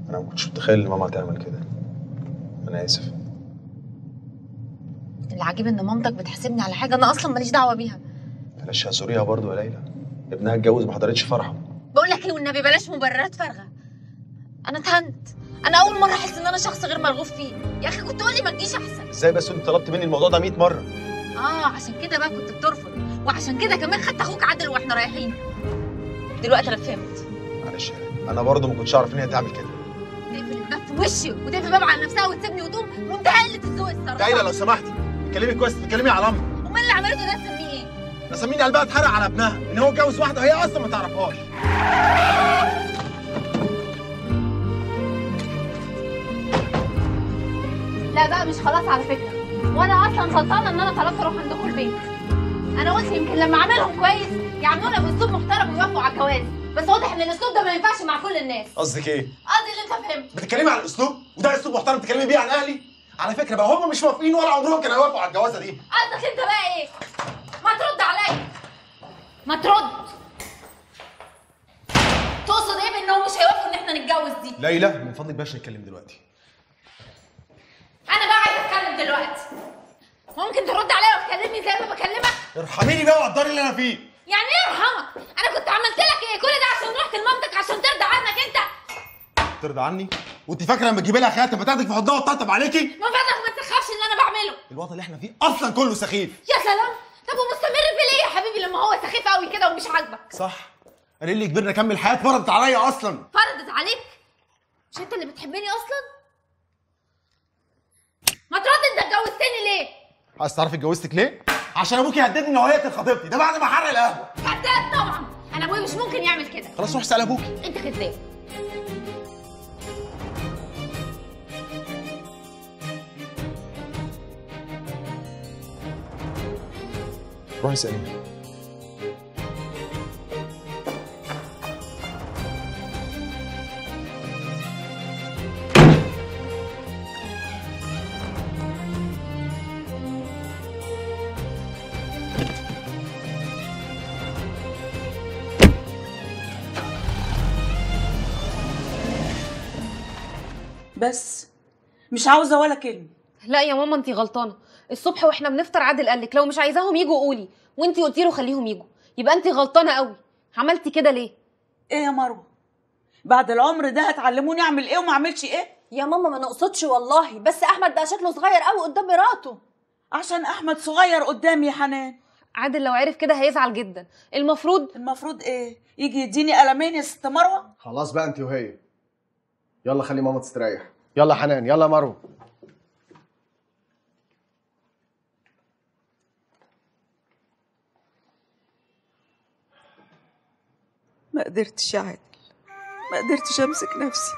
انا ما كنتش متخيل ان ماما هتعمل كده انا اسف العجيب ان مامتك بتحاسبني على حاجه انا اصلا ماليش دعوه بيها بلاش هزوريها برضو يا ليلى ابنها اتجوز ما حضرتش فرحه بقول لك ايه والنبي بلاش مبررات فارغه انا اتهنت انا اول مره احس ان انا شخص غير مرغوب فيه يا اخي كنت تقولي ما تجيش احسن ازاي بس انت طلبت مني الموضوع ده 100 مره اه عشان كده بقى كنت بترفض وعشان كده كمان خدت اخوك عادل واحنا رايحين دلوقتي انا فهمت معلش يا ليلى انا برضو ما كنتش اعرف ان هي تعمل كده تقفل الباب في وشي وتقفل الباب على نفسها وتسيبني وتقوم منتهى قله الذوق الصراحه ليلى لو سمحتي اتكلمي كويس تتكلمي على امر امال اللي عملته ده تسميه ايه؟ نسميني قلبها اتحرق على ابنها ان هو اتجوز واحده هي اصلا ما تعرفهاش لا بقى مش خلاص على فكره وانا اصلا غلطانه ان انا طلبت اروح عندكم البيت انا قلت يمكن لما اعملهم كويس يعملونا باسلوب محترم ويوافقوا على الجواز بس واضح ان الاسلوب ده ما ينفعش مع كل الناس قصدك ايه قصدي اللي انت فهمته بتتكلمي على الاسلوب وده اسلوب محترم تتكلمي بيه عن اهلي على فكره بقى هم مش موافقين ولا عمرهم كانوا هيوافقوا على الجوازه دي قصدك انت بقى ايه ما ترد عليا ما ترد تقصد ايه بانهم مش هيوافقوا ان احنا نتجوز دي ليلى من فضلك بلاش نتكلم دلوقتي انا بقى عايزه اتكلم دلوقتي ممكن ترد عليا وتكلمني زي ما بكلمك ارحميني بقى وقدري اللي انا فيه يعني ايه ارحمك انا كنت عملت لك ايه كل ده عشان رحت لمامتك عشان ترضى عنك انت ترضى عني وانت فاكره لما تجيبي لها خاتم هتاخدك في حضنها وتطبطب عليكي من فضلك ما تخافش اللي انا بعمله الوضع اللي احنا فيه اصلا كله سخيف يا سلام طب ومستمر في ليه يا حبيبي لما هو سخيف قوي كده ومش عاجبك صح انا اللي كبرنا اكمل حياه فرضت عليا اصلا فرضت عليك مش انت اللي بتحبني اصلا ما ترد انت اتجوزتني ليه عايز تعرفي اتجوزتك ليه عشان ابوكي هددني ان هو يقتل خطيبتي ده بعد ما حرق القهوه كذاب طبعا انا ابويا مش ممكن يعمل كده خلاص روح اسال ابوكي انت كذاب روح اساليه بس مش عاوزه ولا كلمه لا يا ماما انتي غلطانه الصبح واحنا بنفطر عادل قالك لو مش عايزاهم يجوا قولي وانتي قلتي له خليهم يجوا يبقى انتي غلطانه قوي عملتي كده ليه ايه يا مروه بعد العمر ده هتعلموني اعمل ايه وما اعملش ايه يا ماما ما نقصدش والله بس احمد بقى شكله صغير قوي قدام مراته عشان احمد صغير قدامي يا حنان عادل لو عرف كده هيزعل جدا المفروض المفروض ايه يجي يديني قلمين يا ست مروه خلاص بقى انت وهي يلا خلي ماما تستريح يلا يا حنان يلا يا مروه ما قدرتش يا عادل ما قدرتش امسك نفسي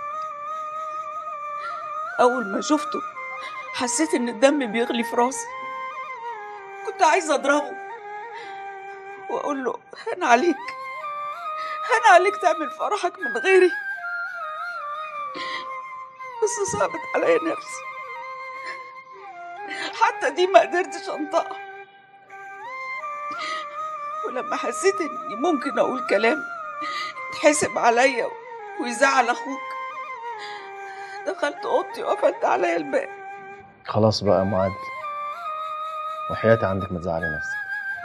اول ما شفته حسيت ان الدم بيغلي في راسي كنت عايزه اضربه واقول له هان عليك هان عليك تعمل فرحك من غيري بس صعبت عليا نفسي حتى دي ما قدرتش انطقها ولما حسيت اني ممكن اقول كلام يتحسب عليا ويزعل اخوك دخلت اوضتي وقفلت عليا الباب خلاص بقى يا معاد وحياتي عندك ما تزعلي نفسك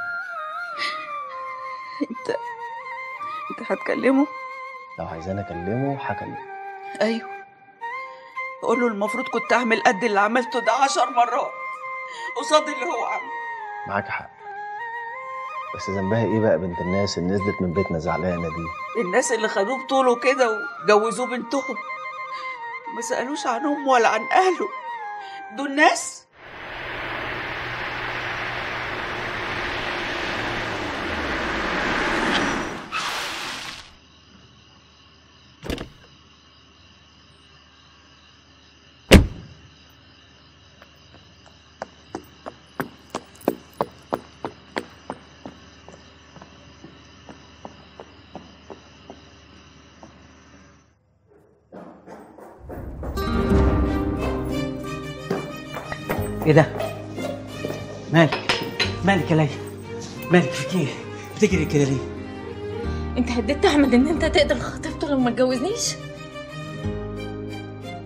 انت انت هتكلمه لو عايزاني اكلمه هكلمه ايوه قول له المفروض كنت اعمل قد اللي عملته ده عشر مرات قصاد اللي هو عمله معاك حق بس ذنبها ايه بقى بنت الناس اللي نزلت من بيتنا زعلانه دي الناس اللي خدوه بطوله كده وجوزوه بنتهم ما سألوش عن أمه ولا عن أهله دول ناس ايه ده؟ مالك؟ مالك يا ليلى؟ مالك فيك ايه؟ بتجري كده ليه؟ انت هددت احمد ان انت تقتل خطيبته لو ما اتجوزنيش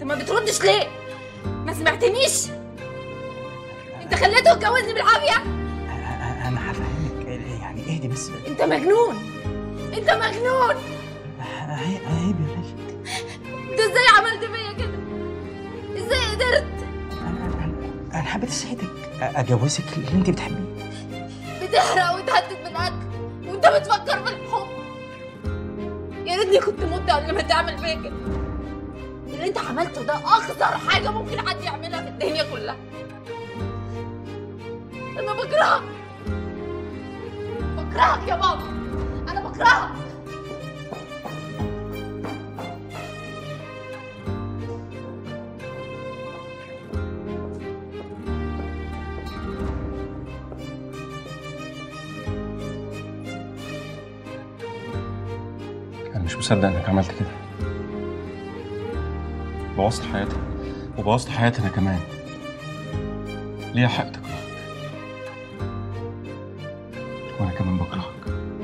ما بتردش ليه ما سمعتنيش انت خليته يتجوزني بالعافيه أ- انا هفهمك يعني اهدي بس انت مجنون انت مجنون عيب عيب يا ليلى انت ازاي عملت فيا كده ازاي قدرت انا أنا- انا حبيت اساعدك أ- اجوزك اللي انت بتحبيه بتحرق وتهدد بالقتل وانت بتفكر في الحب يا ريتني كنت مت قبل ما تعمل فيا كده اللي انت عملته ده اخطر حاجه ممكن حد يعملها في الدنيا كلها انا بكرهك بكرهك يا بابا انا بكرهك انا مش مصدق انك عملت كده بوظت حياتها وبوظت حياتي انا كمان ليا حق تكرهك وانا كمان بكرهك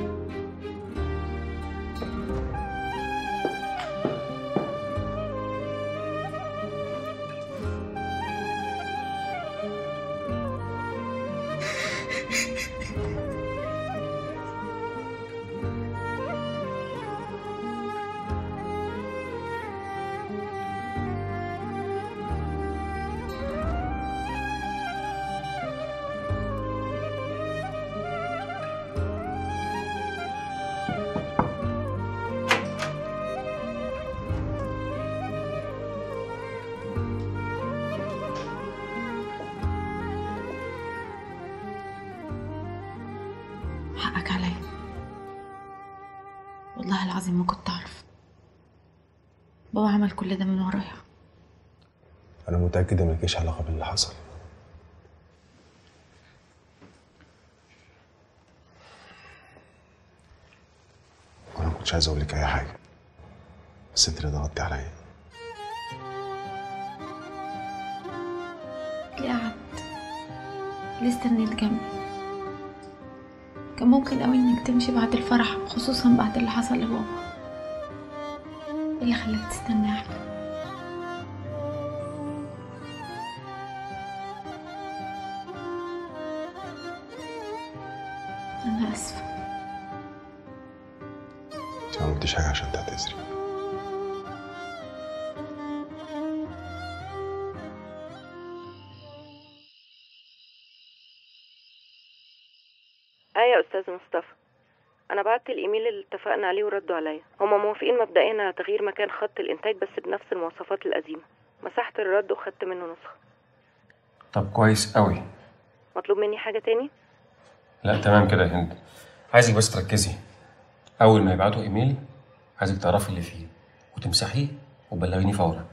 حقك عليا والله العظيم ما كنت أعرف بابا عمل كل ده من ورايا انا متاكد ان مالكيش علاقه باللي حصل وانا ما كنتش عايز اقول لك اي حاجه بس انت اللي ضغطتي عليا ليه قعدت ليه استنيت جنبي كان ممكن قوي انك تمشي بعد الفرح خصوصا بعد اللي حصل لبابا ايه اللي خلاك تستنى يا احمد انا اسفه انت ما عملتيش حاجه عشان تعتذري ايه يا استاذ مصطفى انا بعت الايميل اللي اتفقنا عليه وردوا عليا هما موافقين مبدئيا على تغيير مكان خط الانتاج بس بنفس المواصفات القديمه مسحت الرد وخدت منه نسخه طب كويس قوي مطلوب مني حاجه تاني لا تمام كده يا هند عايزك بس تركزي اول ما يبعتوا ايميل عايزك تعرفي اللي فيه وتمسحيه وبلغيني فورا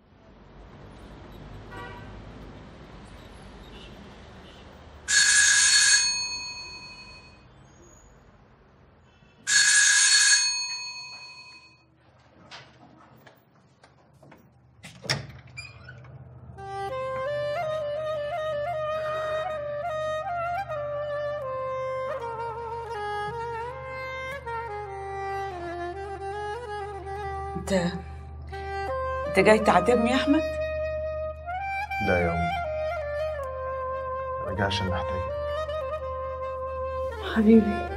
انت انت جاي تعاتبني يا احمد لا يا امي انا جاي عشان محتاجك حبيبي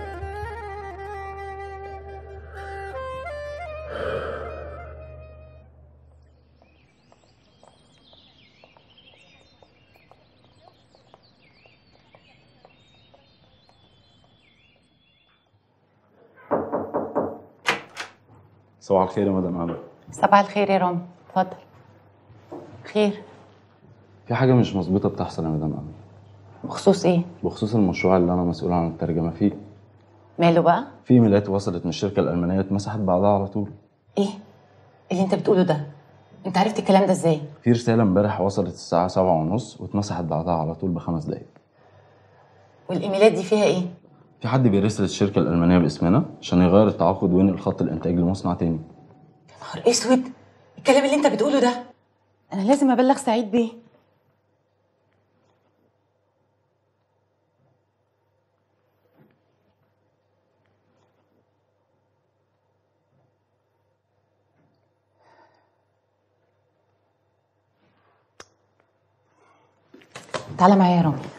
صباح الخير يا مدام عمر صباح الخير يا رامي اتفضل خير في حاجة مش مظبوطة بتحصل يا مدام عمر بخصوص ايه بخصوص المشروع اللي أنا مسؤول عن الترجمة فيه ماله بقى في ايميلات وصلت من الشركة الألمانية اتمسحت بعدها على طول ايه اللي انت بتقوله ده انت عرفت الكلام ده ازاي في رسالة امبارح وصلت الساعة سبعة ونص واتمسحت بعدها على طول بخمس دقايق والايميلات دي فيها ايه في حد بيرسل الشركة الألمانية باسمنا عشان يغير التعاقد وينقل خط الإنتاج لمصنع تاني نهار اسود الكلام اللي انت بتقوله ده انا لازم ابلغ سعيد بيه تعالى معايا يا رامي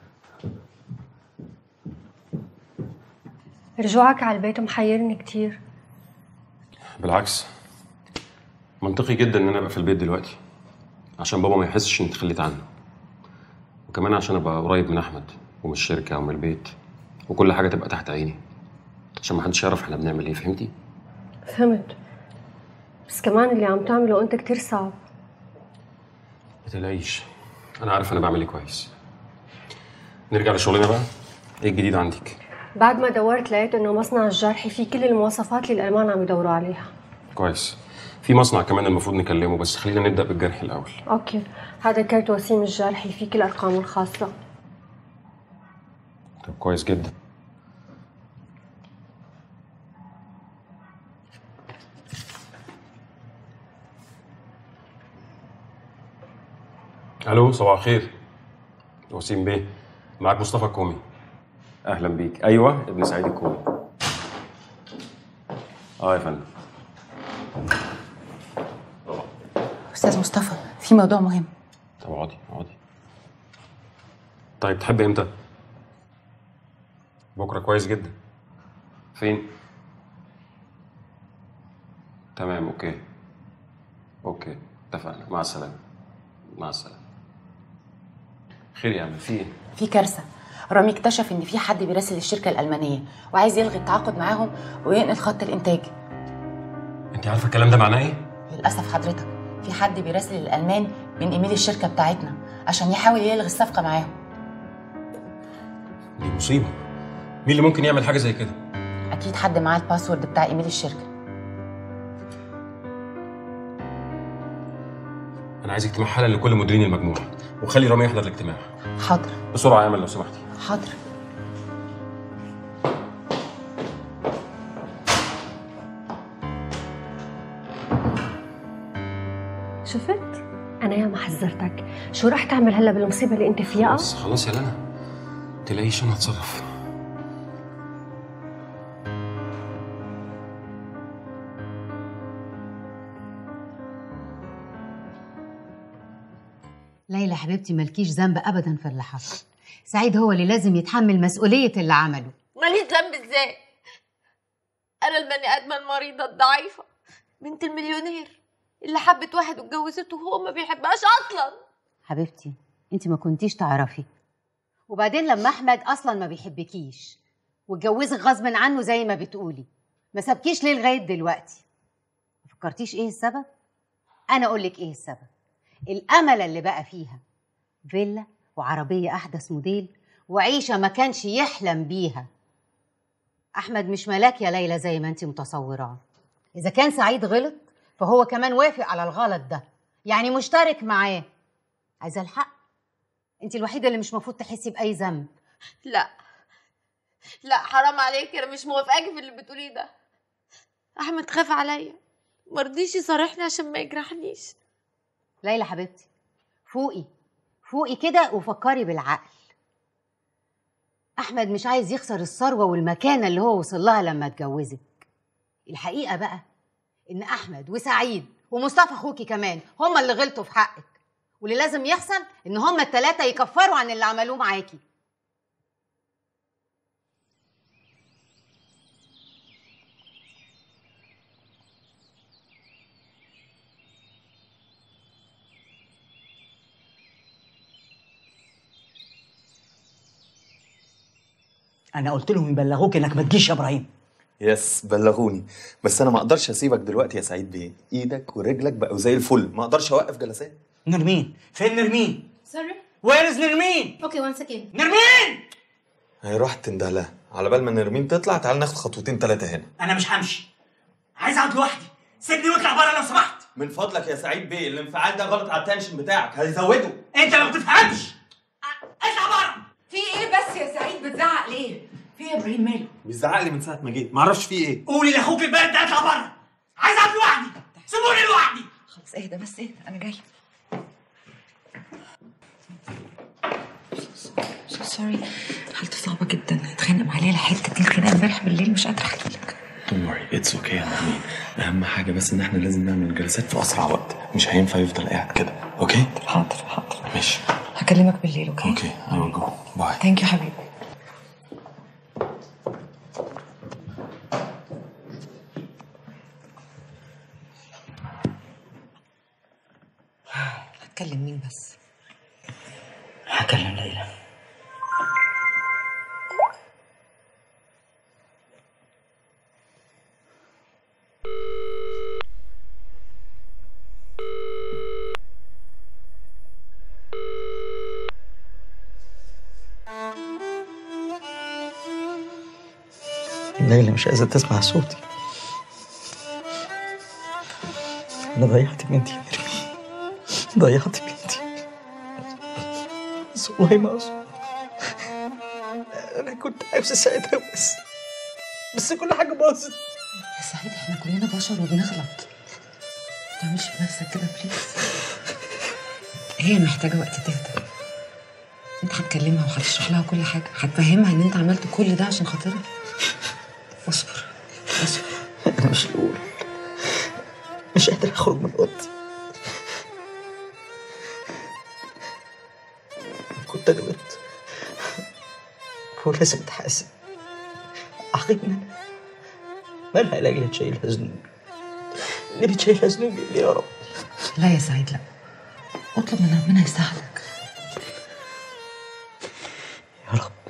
رجوعك على البيت محيرني كتير بالعكس منطقي جدا ان انا ابقى في البيت دلوقتي عشان بابا ما يحسش اني اتخليت عنه وكمان عشان ابقى قريب من احمد ومن الشركه ومن البيت وكل حاجه تبقى تحت عيني عشان ما حدش يعرف احنا بنعمل ايه فهمتي فهمت بس كمان اللي عم تعمله انت كتير صعب ما تقلقيش انا عارف انا بعمل ايه كويس نرجع لشغلنا بقى ايه الجديد عندك بعد ما دورت لقيت انه مصنع الجرحي فيه كل المواصفات اللي الالمان عم يدوروا عليها كويس في مصنع كمان المفروض نكلمه بس خلينا نبدا بالجرح الاول اوكي هذا كارت وسيم الجرحي فيه كل ارقامه الخاصه طب كويس جدا الو صباح الخير وسيم بيه معاك مصطفى الكومي اهلا بيك ايوه ابن سعيد الكومي اه يا فندم استاذ مصطفى في موضوع مهم طب اقعدي اقعدي طيب تحب امتى بكره كويس جدا فين تمام اوكي اوكي اتفقنا مع السلامه مع السلامه خير يا عم في ايه في كارثه رامي اكتشف ان في حد بيراسل الشركه الالمانيه وعايز يلغي التعاقد معاهم وينقل خط الانتاج انت عارفه الكلام ده معناه ايه للاسف حضرتك في حد بيراسل الالمان من ايميل الشركه بتاعتنا عشان يحاول يلغي الصفقه معاهم دي مصيبه مين اللي ممكن يعمل حاجه زي كده اكيد حد معاه الباسورد بتاع ايميل الشركه انا عايز اجتماع حالا لكل مديرين المجموعه وخلي رامي يحضر الاجتماع حاضر بسرعه يا امل لو سمحتي حاضر شفت انا يا ما حذرتك شو رح تعمل هلا بالمصيبه اللي انت فيها بس خلاص يا لنا تلاقيش انا هتصرف ليلى حبيبتي مالكيش ذنب ابدا في اللي حصل سعيد هو اللي لازم يتحمل مسؤوليه اللي عمله ماليش ذنب ازاي انا البني ادمه المريضه الضعيفه بنت المليونير اللي حبت واحد واتجوزته وهو ما بيحبهاش اصلا حبيبتي انت ما كنتيش تعرفي وبعدين لما احمد اصلا ما بيحبكيش واتجوزك غصب عنه زي ما بتقولي ما سابكيش ليه لغايه دلوقتي ما فكرتيش ايه السبب انا اقول لك ايه السبب الامل اللي بقى فيها فيلا وعربيه احدث موديل وعيشه ما كانش يحلم بيها احمد مش ملاك يا ليلى زي ما انت متصوراه اذا كان سعيد غلط فهو كمان وافق على الغلط ده يعني مشترك معاه عايزه الحق انت الوحيده اللي مش المفروض تحسي باي ذنب لا لا حرام عليك انا مش موافقاكي في اللي بتقوليه ده احمد خاف عليا مرضيش يصارحني عشان ما يجرحنيش ليلى حبيبتي فوقي فوقي كده وفكري بالعقل احمد مش عايز يخسر الثروه والمكانه اللي هو وصل لها لما اتجوزك الحقيقه بقى ان احمد وسعيد ومصطفى اخوكي كمان هما اللي غلطوا في حقك واللي لازم يحصل ان هما التلاتة يكفروا عن اللي عملوه معاكي انا قلت لهم يبلغوك انك ما تجيش يا ابراهيم يس بلغوني بس انا ما اقدرش اسيبك دلوقتي يا سعيد بيه ايدك ورجلك بقوا زي الفل ما اقدرش اوقف جلسات نرمين فين نرمين سوري وير از نرمين اوكي وان سكند نرمين هي روح تنده لها على بال ما نرمين تطلع تعال ناخد خطوتين ثلاثه هنا انا مش همشي عايز اقعد لوحدي سيبني واطلع بره لو سمحت من فضلك يا سعيد بيه الانفعال ده غلط على التنشن بتاعك هيزوده انت ما بتفهمش اطلع بره في ايه بس يا سعيد بتزعق ليه في ايه يا ابراهيم ماله بيزعق لي من ساعه ما جيت ما اعرفش فيه ايه قولي لاخوك البارد ده اطلع بره عايز اقعد لوحدي سيبوني لوحدي خلاص اهدى بس اهدى انا جاي سوري حالتي صعبة جدا اتخانق مع ليلى حتة دي الخناقة امبارح بالليل مش قادرة احكي لك دونت وري اتس اوكي يا نرمين اهم حاجه بس ان احنا لازم نعمل جلسات في اسرع وقت مش هينفع يفضل قاعد كده اوكي حاضر حاضر ماشي هكلمك بالليل اوكي اوكي I will go باي ثانك يو حبيبي هتكلم مين بس هكلم ليلى ليلى مش عايزة تسمع صوتي أنا ضيعت بنتي يا نرمين ضيعت بنتي بس والله ما أقصد أنا كنت عاوز أساعدها بس بس كل حاجة باظت يا سعيد احنا كلنا بشر وبنغلط ما تعملش في نفسك كده بليز هي محتاجة وقت تهدى انت هتكلمها وهتشرح لها كل حاجة هتفهمها ان انت عملت كل ده عشان خاطرها اصبر اصبر أنا مش الأول مش قادر أخرج من أوضتي كنت غلطت ولازم أتحاسب عاقبني أنا مالها العلاج اللي بتشيلها ذنوبي اللي بتشيلها ذنوبي ليه يا رب لا يا سعيد لا اطلب من ربنا يساعدك يا رب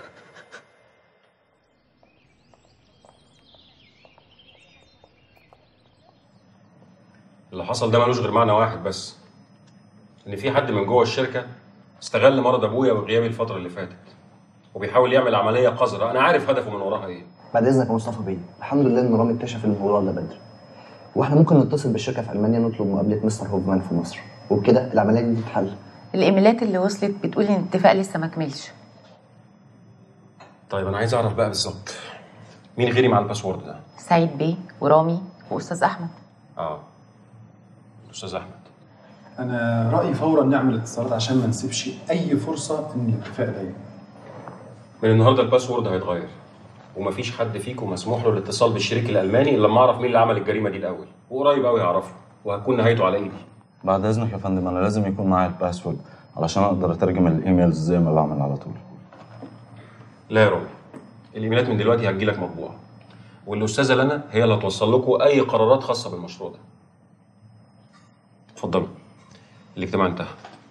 اللي حصل ده ملوش غير معنى واحد بس ان في حد من جوه الشركه استغل مرض ابويا وغيابي الفتره اللي فاتت وبيحاول يعمل عمليه قذره انا عارف هدفه من وراها ايه بعد اذنك يا مصطفى بيه الحمد لله ان رامي اكتشف الموضوع ده بدري واحنا ممكن نتصل بالشركه في المانيا نطلب مقابله مستر هوفمان في مصر وبكده العمليه دي تتحل الايميلات اللي وصلت بتقول ان الاتفاق لسه ما كملش طيب انا عايز اعرف بقى بالظبط مين غيري مع الباسورد ده سعيد بيه ورامي واستاذ احمد اه استاذ احمد انا رايي فورا نعمل اتصالات عشان ما نسيبش اي فرصه ان الاتفاق ده ينجح. من النهارده الباسورد هيتغير ومفيش حد فيكم مسموح له الاتصال بالشريك الالماني الا لما اعرف مين اللي عمل الجريمه دي الاول وقريب قوي هعرفه وهتكون نهايته على ايدي بعد اذنك يا فندم انا لازم يكون معايا الباسورد علشان اقدر اترجم الايميلز زي ما بعمل على طول لا يا رامي الايميلات من دلوقتي هتجيلك مطبوعه والاستاذه لنا هي اللي هتوصل لكم اي قرارات خاصه بالمشروع ده اتفضلوا الاجتماع انتهى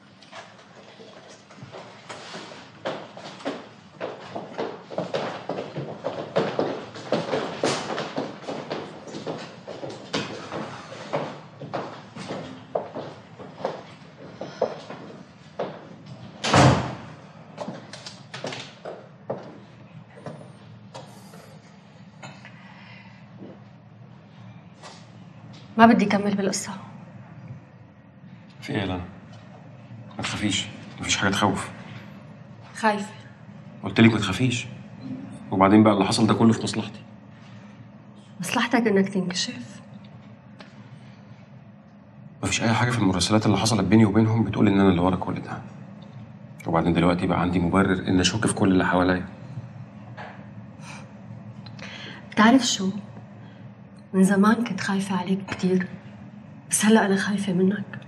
ما بدي كمل بالقصة في ايه يا لنا ما تخافيش مفيش حاجه تخوف خايفة قلت لك ما تخافيش وبعدين بقى اللي حصل ده كله في مصلحتي مصلحتك انك تنكشف مفيش اي حاجه في المراسلات اللي حصلت بيني وبينهم بتقول ان انا اللي ورا كل ده وبعدين دلوقتي بقى عندي مبرر ان اشك في كل اللي حواليا بتعرف شو من زمان كنت خايفة عليك كتير بس هلا أنا خايفة منك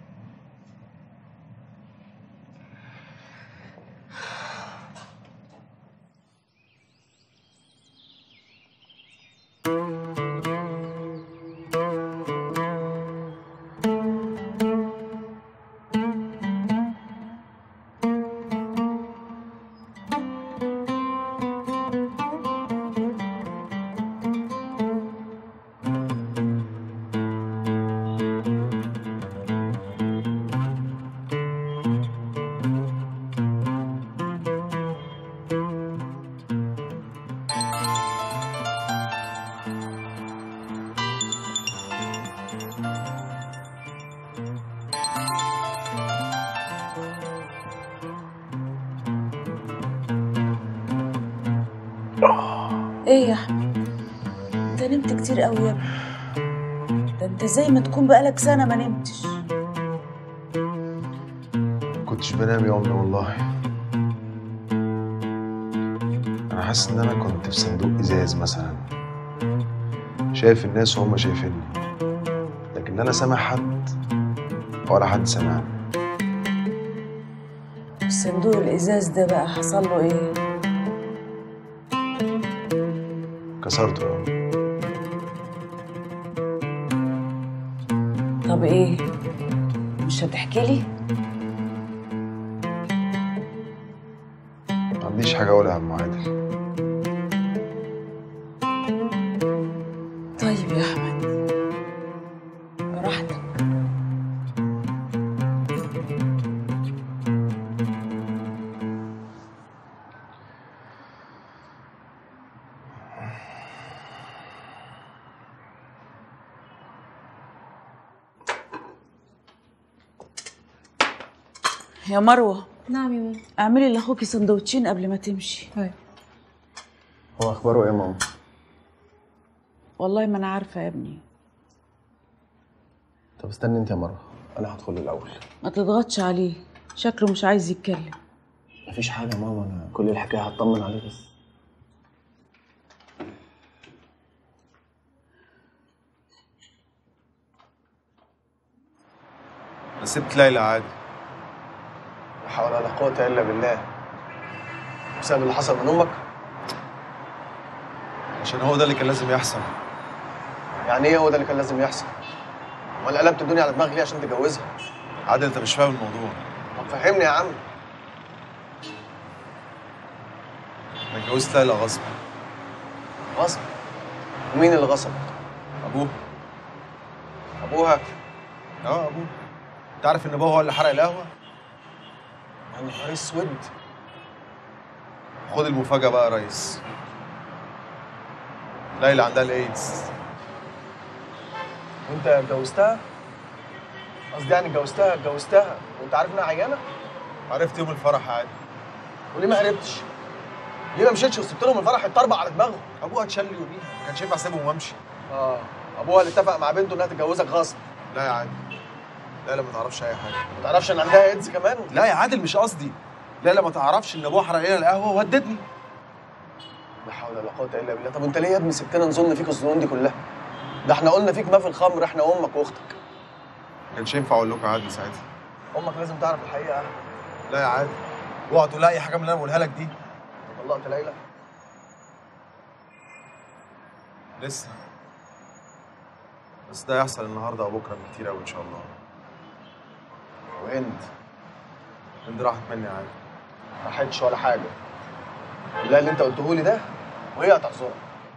ايه يا احمد انت نمت كتير قوي يا ابني ده انت زي ما تكون بقالك سنه ما نمتش كنتش بنام يا امي والله انا حاسس ان انا كنت في صندوق ازاز مثلا شايف الناس وهم شايفيني لكن انا سامع حد ولا حد سامعني الصندوق الازاز ده بقى حصل له ايه كسرته طب ايه مش هتحكي لي ما عنديش حاجه اقولها يا عم عادل طيب يا احمد براحتك يا مروه نعم يا ماما اعملي لاخوكي سندوتشين قبل ما تمشي طيب هو اخباره ايه يا ماما والله ما انا عارفه يا ابني طب استني انت يا مروه انا هدخل الاول ما تضغطش عليه شكله مش عايز يتكلم مفيش حاجه يا ماما انا كل الحكايه هطمن عليه بس انا سبت ليلى عادي لا حول ولا قوه الا بالله بسبب اللي حصل من امك عشان هو ده اللي كان لازم يحصل يعني ايه هو ده اللي كان لازم يحصل امال قلبت الدنيا على دماغك ليه عشان تتجوزها عادل انت مش فاهم الموضوع طب فهمني يا عم انا اتجوزت ليلى غصب غصب ومين اللي غصب ابوه ابوها اه ابوه انت عارف ان ابوه هو اللي حرق القهوه يا نهار اسود خد المفاجاه بقى يا ريس ليلى عندها الايدز وانت اتجوزتها قصدي يعني اتجوزتها اتجوزتها وانت عارف انها عيانه عرفت يوم الفرح عادي وليه ما قربتش ليه ما مشيتش وسبت لهم الفرح يتطربق على دماغهم ابوها اتشل يوميها ما كانش ينفع اسيبهم وامشي اه ابوها اللي اتفق مع بنته انها تتجوزك غصب لا يا عادل ليلى ما تعرفش اي حاجه ما تعرفش ان عندها ايدز كمان لا يا عادل مش قصدي ليلى ما تعرفش ان ابوها حرق لنا القهوه وهددني لا حول ولا قوه الا بالله طب انت ليه يا ابني سبتنا نظن فيك الظنون دي كلها ده احنا قلنا فيك ما في الخمر احنا وامك واختك ما كانش ينفع اقول لكم عادل ساعتها امك لازم تعرف الحقيقه لا يا عادل اوعى تقول لها اي حاجه من اللي انا بقولها لك دي انت طلقت ليلى لسه بس ده يحصل النهارده او بكره بكتير قوي ان شاء الله وهند هند راحت مني عادي ما راحتش ولا حاجه لا اللي انت قلته لي ده وهي هتعذرك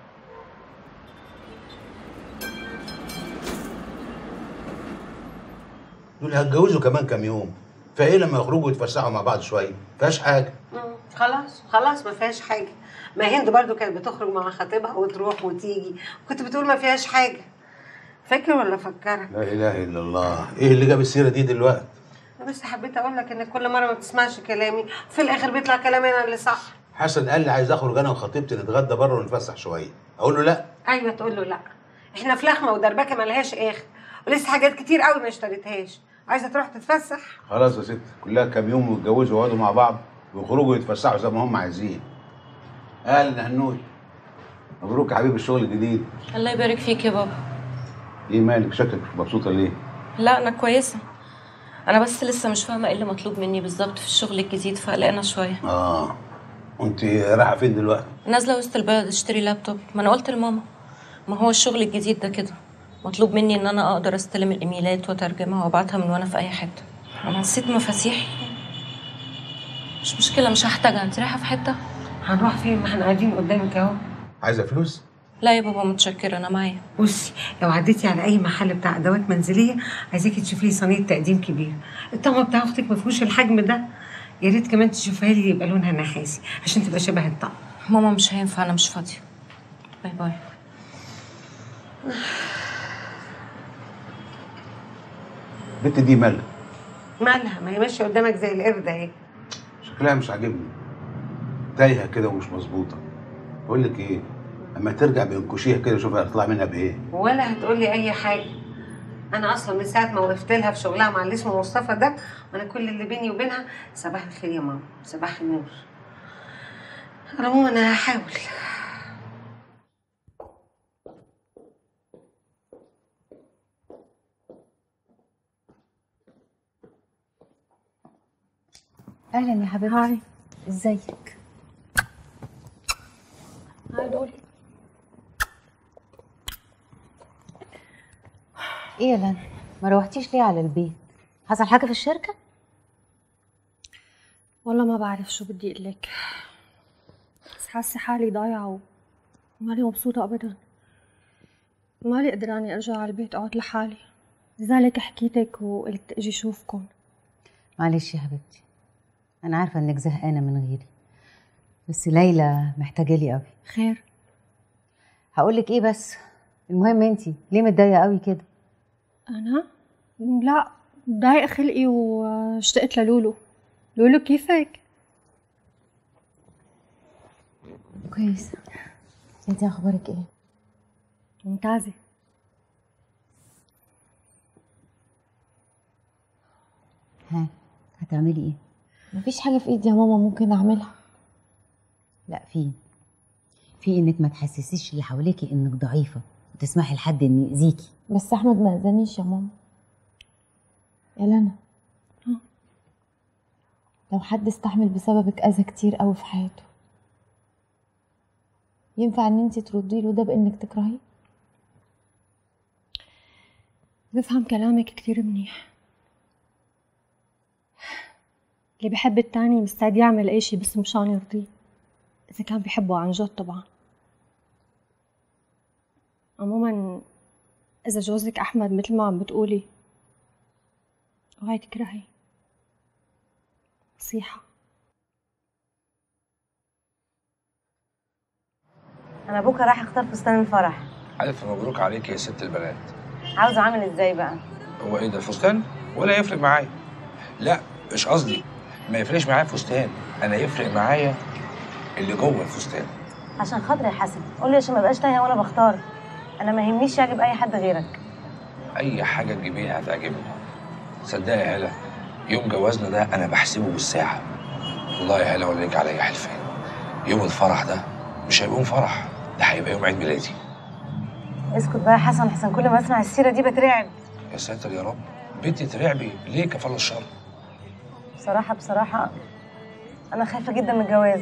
دول هيتجوزوا كمان كام يوم فايه لما يخرجوا يتفسحوا مع بعض شويه فيهاش حاجه مم، خلاص خلاص ما فيهاش حاجه ما هند برضو كانت بتخرج مع خطيبها وتروح وتيجي كنت بتقول ما فيهاش حاجه فاكر ولا فكرك لا اله الا الله ايه اللي جاب السيره دي دلوقتي أنا بس حبيت اقول لك انك كل مره ما بتسمعش كلامي في الاخر بيطلع كلامي انا اللي صح حسن قال لي عايز اخرج انا وخطيبتي نتغدى بره ونتفسح شويه اقول له لا ايوه تقول له لا احنا في لخمه ودربكه ملهاش اخر ولسه حاجات كتير قوي ما اشتريتهاش عايزه تروح تتفسح خلاص يا ست كلها كام يوم ويتجوزوا ويقعدوا مع بعض ويخرجوا يتفسحوا زي ما هم عايزين اهلا هنود مبروك يا حبيبي الشغل الجديد الله يبارك فيك يا بابا ايه مالك شكلك مش مبسوطه ليه لا انا كويسه انا بس لسه مش فاهمه ايه اللي مطلوب مني بالظبط في الشغل الجديد فقلقانه شويه اه وانت رايحه فين دلوقتي نازله وسط البلد اشتري لابتوب ما انا قلت لماما ما هو الشغل الجديد ده كده مطلوب مني ان انا اقدر استلم الايميلات واترجمها وابعتها من وانا في اي حته انا نسيت مفاتيحي مش مشكله مش هحتاجها انت رايحه في حته هنروح فين ما احنا قاعدين قدامك اهو عايزه فلوس لا يا بابا متشكره انا معايا بصي لو عديتي على اي محل بتاع ادوات منزليه عايزاكي تشوفي لي صينيه تقديم كبير الطقم بتاع اختك ما فيهوش الحجم ده يا ريت كمان تشوفها لي يبقى لونها نحاسي عشان تبقى شبه الطقم ماما مش هينفع انا مش فاضيه باي باي البنت دي مالها مالها ما هي ماشيه قدامك زي القرد اهي شكلها مش عاجبني تايهه كده ومش مظبوطه بقول لك ايه اما ترجع بانكشيها كده شوف هتطلع منها بايه ولا هتقولي اي حاجه انا اصلا من ساعه ما وقفت لها في شغلها مع اللي اسمه مصطفى ده وانا كل اللي بيني وبينها صباح الخير يا ماما صباح النور على العموم انا هحاول اهلا يا حبيبتي هاي ازيك هاي دولي ايه يا لنا ما روحتيش ليه على البيت حصل حاجه في الشركه والله ما بعرف شو بدي اقول لك بس حاسه حالي ضايعه ومالي مبسوطه ابدا مالي قدراني ارجع على البيت اقعد لحالي لذلك حكيتك وقلت اجي اشوفكم معلش يا حبيبتي انا عارفه انك زهقانه من غيري بس ليلى محتاجه لي قوي خير هقول لك ايه بس المهم انتي ليه متضايقه قوي كده انا لا ضايق خلقي واشتقت للولو لولو كيفك كويس انتي اخبارك ايه ممتازه ها هتعملي ايه مفيش حاجة في ايدي يا ماما ممكن اعملها لا في في انك ما تحسسيش اللي حواليكي انك ضعيفه وتسمحي لحد انه يأذيكي بس احمد ما اذانيش يا ماما يا لنا لو حد استحمل بسببك اذى كتير قوي في حياته ينفع ان انت تردي له ده بانك تكرهيه بفهم كلامك كتير منيح اللي بحب التاني مستعد يعمل اي شي بس مشان يرضيه اذا كان بحبه عن جد طبعا عموما اذا جوزك احمد مثل ما عم بتقولي اوعي تكرهي نصيحه انا بكره رايحه اختار فستان الفرح ألف مبروك عليك يا ست البنات عاوزه عامل ازاي بقى هو إيه ده الفستان ولا يفرق معايا لا مش قصدي ما يفرقش معايا الفستان أنا يفرق معايا اللي جوه الفستان عشان خاطري يا حسن قول لي عشان ما بقاش تايهه وانا بختار انا ما يهمنيش يعجب اي حد غيرك أي حاجة تجيبيها هتعجبني صدقني يا هلا يوم جوازنا ده أنا بحسبه بالساعة والله يا هلا ولا ليك عليا حلفان يوم الفرح ده مش هيبقى يوم فرح ده هيبقى يوم عيد ميلادي اسكت بقى يا حسن احسن كل ما اسمع السيره دي بترعب يا ساتر يا رب بنتي ترعبي ليه كفاله الشر بصراحه بصراحه انا خايفه جدا من الجواز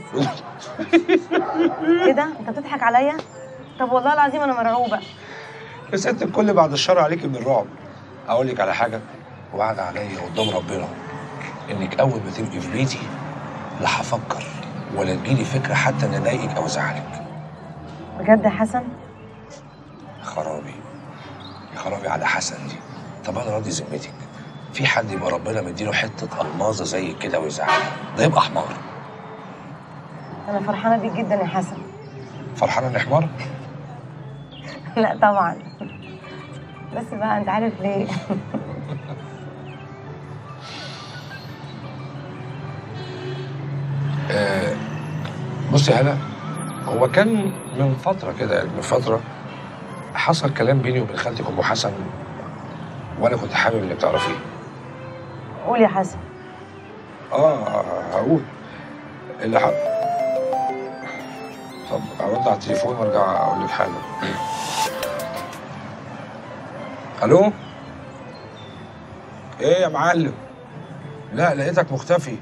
ايه ده انت بتضحك عليا طب والله العظيم انا مرعوبه يا ست الكل بعد الشر عليك من الرعب اقول لك على حاجه وعد عليا قدام ربنا انك اول ما تبقي في بيتي لا هفكر ولا تجيلي فكره حتى ان اضايقك او ازعلك بجد يا حسن يا خرابي يا خرابي على حسن دي طب انا راضي ذمتك في حد يبقى ربنا مديله حته الماظه زي كده ويزعلها ده يبقى حمار انا فرحانه بيك جدا يا حسن فرحانه اني حمار لا طبعا بس بقى انت عارف ليه آه بصي يا هلا هو كان من فتره كده يعني من فتره حصل كلام بيني وبين خالتك ام حسن وانا كنت حابب انك تعرفيه قول يا حسن اه هقول اللي حق طب ارد على التليفون وارجع اقول لك حاجه الو ايه يا معلم لا لقيتك مختفي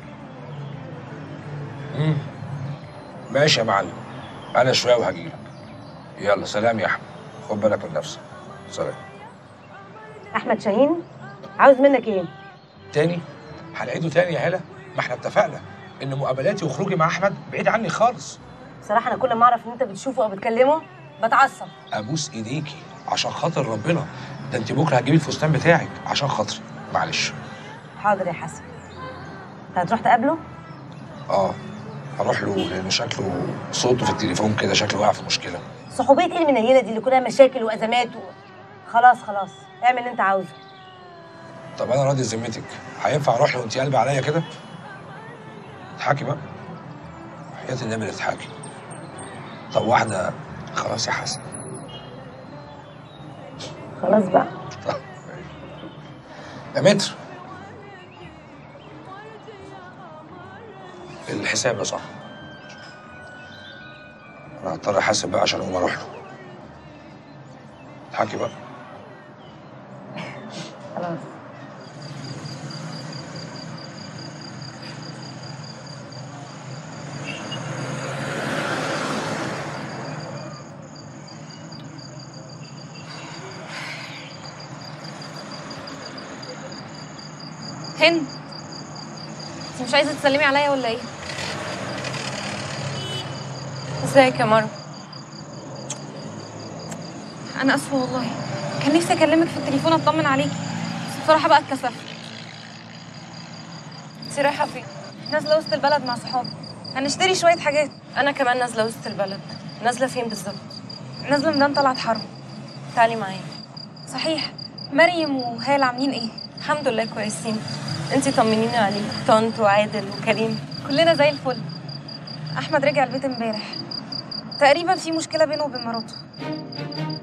مم. ماشي يا معلم انا شويه وهجيلك يلا سلام يا احمد خد بالك من نفسك سلام احمد شاهين عاوز منك ايه تاني هنعيده تاني يا هلا ما احنا اتفقنا ان مقابلاتي وخروجي مع احمد بعيد عني خالص بصراحه انا كل ما اعرف ان انت بتشوفه او بتكلمه بتعصب ابوس ايديكي عشان خاطر ربنا ده انت بكره هتجيبي الفستان بتاعك عشان خاطري معلش حاضر يا حسن انت هتروح تقابله اه هروح له لانه شكله صوته في التليفون كده شكله واقع في مشكله صحوبيه ايه المنيله دي اللي كلها مشاكل وازمات و... خلاص خلاص اعمل اللي انت عاوزه طب انا راضي ذمتك هينفع اروح له وانت قلبي عليا كده اضحكي بقى حياة النبي اللي تضحكي طب واحده خلاص يا حسن خلاص بقى يا متر الحساب يا صاحبي انا هضطر احاسب بقى عشان اقوم اروح له اضحكي بقى خلاص هند انت مش عايزه تسلمي عليا ولا ايه ازيك يا مروه انا اسفه والله كان نفسي اكلمك في التليفون اطمن عليكي بس بصراحه بقى اتكسفت انت رايحه فين نازله وسط البلد مع صحابي هنشتري شويه حاجات انا كمان نازله وسط البلد نازله فين بالظبط نازله ميدان طلعت حرب تعالي معايا صحيح مريم وهال عاملين ايه الحمد لله كويسين انت طمنيني عليك طنط وعادل وكريم كلنا زي الفل احمد رجع البيت امبارح تقريبا في مشكله بينه وبين مراته